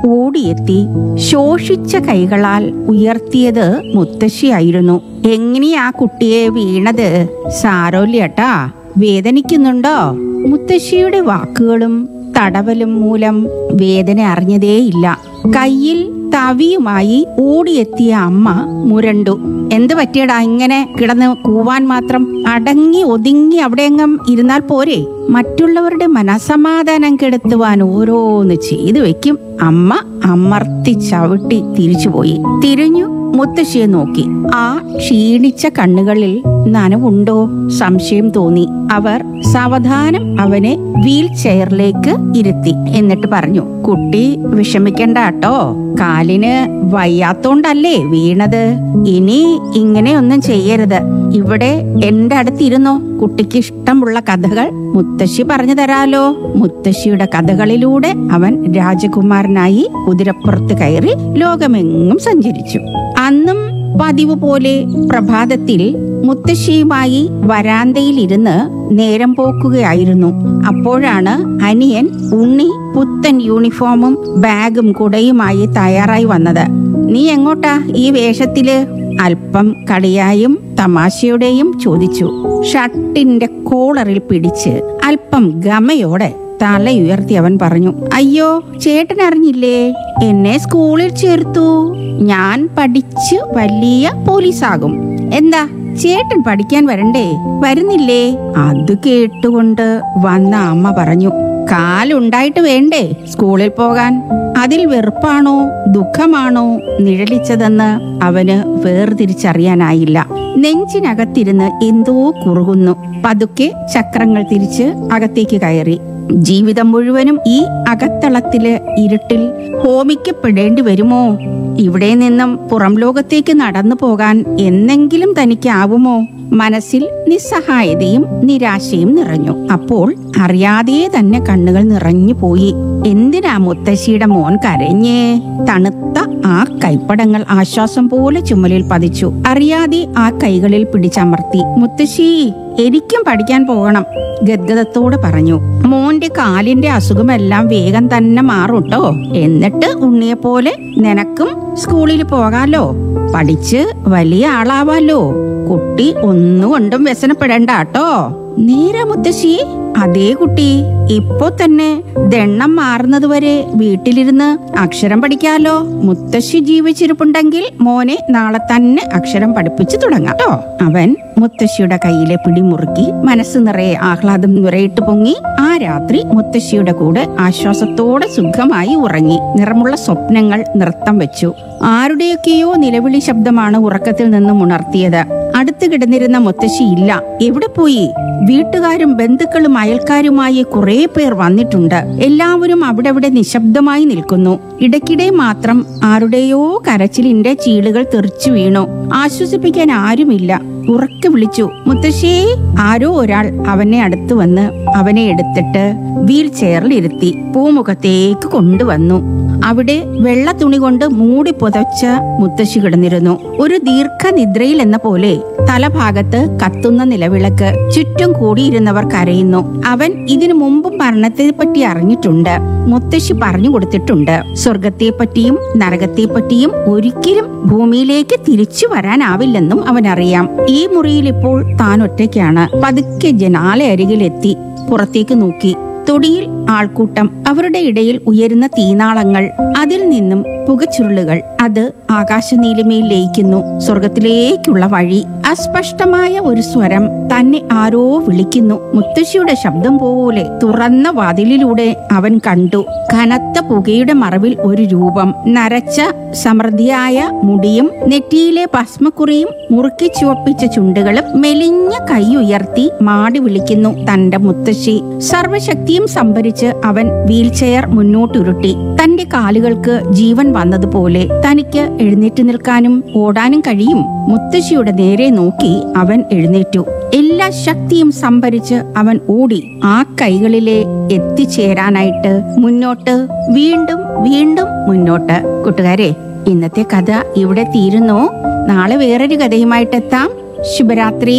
ഓടിയെത്തി ശോഷിച്ച കൈകളാൽ ഉയർത്തിയത് മുത്തശ്ശിയായിരുന്നു എങ്ങനെയാ കുട്ടിയെ വീണത് സാരോല്യട്ടാ വേദനിക്കുന്നുണ്ടോ മുത്തശ്ശിയുടെ വാക്കുകളും തടവലും മൂലം വേദന അറിഞ്ഞതേയില്ല കയ്യിൽ തവിയുമായി ഓടിയെത്തിയ അമ്മ മുരണ്ടു എന്ത് പറ്റിയടാ ഇങ്ങനെ കിടന്ന് കൂവാൻ മാത്രം അടങ്ങി ഒതുങ്ങി അവിടെയെങ്ങും ഇരുന്നാൽ പോരെ മറ്റുള്ളവരുടെ മനസമാധാനം കെടുത്തുവാൻ ഓരോന്ന് ചെയ്തു വെക്കും അമ്മ അമർത്തി ചവിട്ടി തിരിച്ചുപോയി തിരിഞ്ഞു മുത്തശ്ശിയെ നോക്കി ആ ക്ഷീണിച്ച കണ്ണുകളിൽ നനവുണ്ടോ സംശയം തോന്നി അവർ സാവധാനം അവനെ വീൽ ചെയറിലേക്ക് ഇരുത്തി എന്നിട്ട് പറഞ്ഞു കുട്ടി വിഷമിക്കണ്ട കേട്ടോ കാലിന് വയ്യാത്തോണ്ടല്ലേ വീണത് ഇനി ഇങ്ങനെയൊന്നും ചെയ്യരുത് ഇവിടെ എന്റെ അടുത്തിരുന്നോ കുട്ടിക്ക് ഇഷ്ടമുള്ള കഥകൾ മുത്തശ്ശി പറഞ്ഞു തരാലോ മുത്തശ്ശിയുടെ കഥകളിലൂടെ അവൻ രാജകുമാരനായി കുതിരപ്പുറത്ത് കയറി ലോകമെങ്ങും സഞ്ചരിച്ചു അന്നും പതിവ് പോലെ പ്രഭാതത്തിൽ മുത്തശ്ശിയുമായി വരാന്തയിൽ ഇരുന്ന് നേരം പോക്കുകയായിരുന്നു അപ്പോഴാണ് അനിയൻ ഉണ്ണി പുത്തൻ യൂണിഫോമും ബാഗും കുടയുമായി തയ്യാറായി വന്നത് നീ എങ്ങോട്ടാ ഈ വേഷത്തില് അല്പം കളിയായും തമാശയുടെയും ചോദിച്ചു ഷർട്ടിന്റെ കോളറിൽ പിടിച്ച് അല്പം ഗമയോടെ തലയുയർത്തി അവൻ പറഞ്ഞു അയ്യോ ചേട്ടൻ അറിഞ്ഞില്ലേ എന്നെ സ്കൂളിൽ ചേർത്തു ഞാൻ പഠിച്ച് വലിയ പോലീസാകും എന്താ ചേട്ടൻ പഠിക്കാൻ വരണ്ടേ വരുന്നില്ലേ അത് കേട്ടുകൊണ്ട് വന്ന അമ്മ പറഞ്ഞു കാലുണ്ടായിട്ട് വേണ്ടേ സ്കൂളിൽ പോകാൻ അതിൽ വെറുപ്പാണോ ദുഃഖമാണോ നിഴലിച്ചതെന്ന് അവന് വേർതിരിച്ചറിയാനായില്ല നെഞ്ചിനകത്തിരുന്ന് എന്തോ കുറുകുന്നു പതുക്കെ ചക്രങ്ങൾ തിരിച്ച് അകത്തേക്ക് കയറി ജീവിതം മുഴുവനും ഈ അകത്തളത്തില് ഇരുട്ടിൽ ഹോമിക്കപ്പെടേണ്ടി വരുമോ ഇവിടെ നിന്നും പുറം ലോകത്തേക്ക് നടന്നു പോകാൻ എന്നെങ്കിലും തനിക്കാവുമോ മനസ്സിൽ നിസ്സഹായതയും നിരാശയും നിറഞ്ഞു അപ്പോൾ അറിയാതെ തന്നെ കണ്ണുകൾ നിറഞ്ഞു പോയി എന്തിനാ മുത്തശ്ശിയുടെ മോൻ കരഞ്ഞേ തണുത്ത ആ കൈപ്പടങ്ങൾ ആശ്വാസം പോലെ ചുമലിൽ പതിച്ചു അറിയാതെ ആ കൈകളിൽ പിടിച്ചമർത്തി മുത്തശ്ശി എനിക്കും പഠിക്കാൻ പോകണം ഗദ്ഗതത്തോട് പറഞ്ഞു മോന്റെ കാലിന്റെ അസുഖമെല്ലാം വേഗം തന്നെ മാറുട്ടോ എന്നിട്ട് ഉണ്ണിയെ പോലെ നിനക്കും സ്കൂളിൽ പോകാലോ പഠിച്ച് വലിയ ആളാവാലോ കുട്ടി ഒന്നുകൊണ്ടും വ്യസനപ്പെടണ്ട കേട്ടോ നേരെ മുത്തശ്ശി അതേ കുട്ടി ഇപ്പോ തന്നെ ദണ്ണം മാറുന്നത് വരെ വീട്ടിലിരുന്ന് അക്ഷരം പഠിക്കാലോ മുത്തശ്ശി ജീവിച്ചിരിപ്പുണ്ടെങ്കിൽ മോനെ നാളെ തന്നെ അക്ഷരം പഠിപ്പിച്ചു തുടങ്ങാം കേട്ടോ അവൻ മുത്തശ്ശിയുടെ കയ്യിലെ പിടിമുറുക്കി മനസ്സ് നിറയെ ആഹ്ലാദം നിറയിട്ട് പൊങ്ങി ആ രാത്രി മുത്തശ്ശിയുടെ കൂടെ ആശ്വാസത്തോടെ സുഖമായി ഉറങ്ങി നിറമുള്ള സ്വപ്നങ്ങൾ നൃത്തം വെച്ചു ആരുടെയൊക്കെയോ നിലവിളി ശബ്ദമാണ് ഉറക്കത്തിൽ നിന്നും ഉണർത്തിയത് അടുത്ത് കിടന്നിരുന്ന മുത്തശ്ശി ഇല്ല എവിടെ പോയി വീട്ടുകാരും ബന്ധുക്കളും അയൽക്കാരുമായി കുറെ പേർ വന്നിട്ടുണ്ട് എല്ലാവരും അവിടെ അവിടെ നിശബ്ദമായി നിൽക്കുന്നു ഇടയ്ക്കിടെ മാത്രം ആരുടെയോ കരച്ചിലിന്റെ ചീളുകൾ തെറിച്ചു വീണു ആശ്വസിപ്പിക്കാൻ ആരുമില്ല ഉറക്കെ വിളിച്ചു മുത്തശ്ശി ആരോ ഒരാൾ അവനെ അടുത്ത് വന്ന് അവനെ എടുത്തിട്ട് വീൽ ചെയറിൽ ഇരുത്തി പൂമുഖത്തേക്ക് കൊണ്ടുവന്നു അവിടെ വെള്ള തുണി കൊണ്ട് മൂടി പുതച്ച മുത്തശ്ശി കിടന്നിരുന്നു ഒരു ദീർഘനിദ്രയിൽ എന്ന പോലെ തലഭാഗത്ത് കത്തുന്ന നിലവിളക്ക് ചുറ്റും കൂടിയിരുന്നവർ കരയുന്നു അവൻ ഇതിനു മുമ്പും മരണത്തെ പറ്റി അറിഞ്ഞിട്ടുണ്ട് മുത്തശ്ശി പറഞ്ഞു കൊടുത്തിട്ടുണ്ട് സ്വർഗത്തെ പറ്റിയും നരകത്തെ പറ്റിയും ഒരിക്കലും ഭൂമിയിലേക്ക് തിരിച്ചു വരാനാവില്ലെന്നും അവൻ അറിയാം ഈ മുറിയിൽ ഇപ്പോൾ താൻ ഒറ്റയ്ക്കാണ് പതുക്കെ ജനാല അരികിലെത്തി പുറത്തേക്ക് നോക്കി തൊടിയിൽ ആൾക്കൂട്ടം അവരുടെ ഇടയിൽ ഉയരുന്ന തീനാളങ്ങൾ അതിൽ നിന്നും പുകച്ചുരുളുകൾ അത് ആകാശനീലിമയിൽ ലയിക്കുന്നു സ്വർഗത്തിലേക്കുള്ള വഴി അസ്പഷ്ടമായ ഒരു സ്വരം തന്നെ ആരോ വിളിക്കുന്നു മുത്തശ്ശിയുടെ ശബ്ദം പോലെ തുറന്ന വാതിലിലൂടെ അവൻ കണ്ടു കനത്ത പുകയുടെ മറവിൽ ഒരു രൂപം നരച്ച സമൃദ്ധിയായ മുടിയും നെറ്റിയിലെ ഭസ്മക്കുറിയും മുറുക്കി ചുവപ്പിച്ച ചുണ്ടുകളും മെലിഞ്ഞ കൈ ഉയർത്തി മാടി വിളിക്കുന്നു തന്റെ മുത്തശ്ശി സർവശക്തിയും സംഭരിച്ച് അവൻ വീൽചെയർ മുന്നോട്ടുരുട്ടി തന്റെ കാലുകൾക്ക് ജീവൻ വന്നതുപോലെ തനിക്ക് എഴുന്നേറ്റ് നിൽക്കാനും ഓടാനും കഴിയും മുത്തശ്ശിയുടെ നേരെ നോക്കി അവൻ എഴുന്നേറ്റു എല്ലാ ശക്തിയും സംഭരിച്ച് അവൻ ഓടി ആ കൈകളിലെ എത്തിച്ചേരാനായിട്ട് മുന്നോട്ട് വീണ്ടും വീണ്ടും മുന്നോട്ട് കൂട്ടുകാരെ ഇന്നത്തെ കഥ ഇവിടെ തീരുന്നു നാളെ വേറൊരു കഥയുമായിട്ടെത്താം ശുഭരാത്രി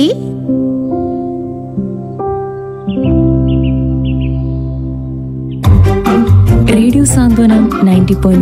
റേഡിയോ സാന്ത്വനം നയൻറ്റി പോയിന്റ്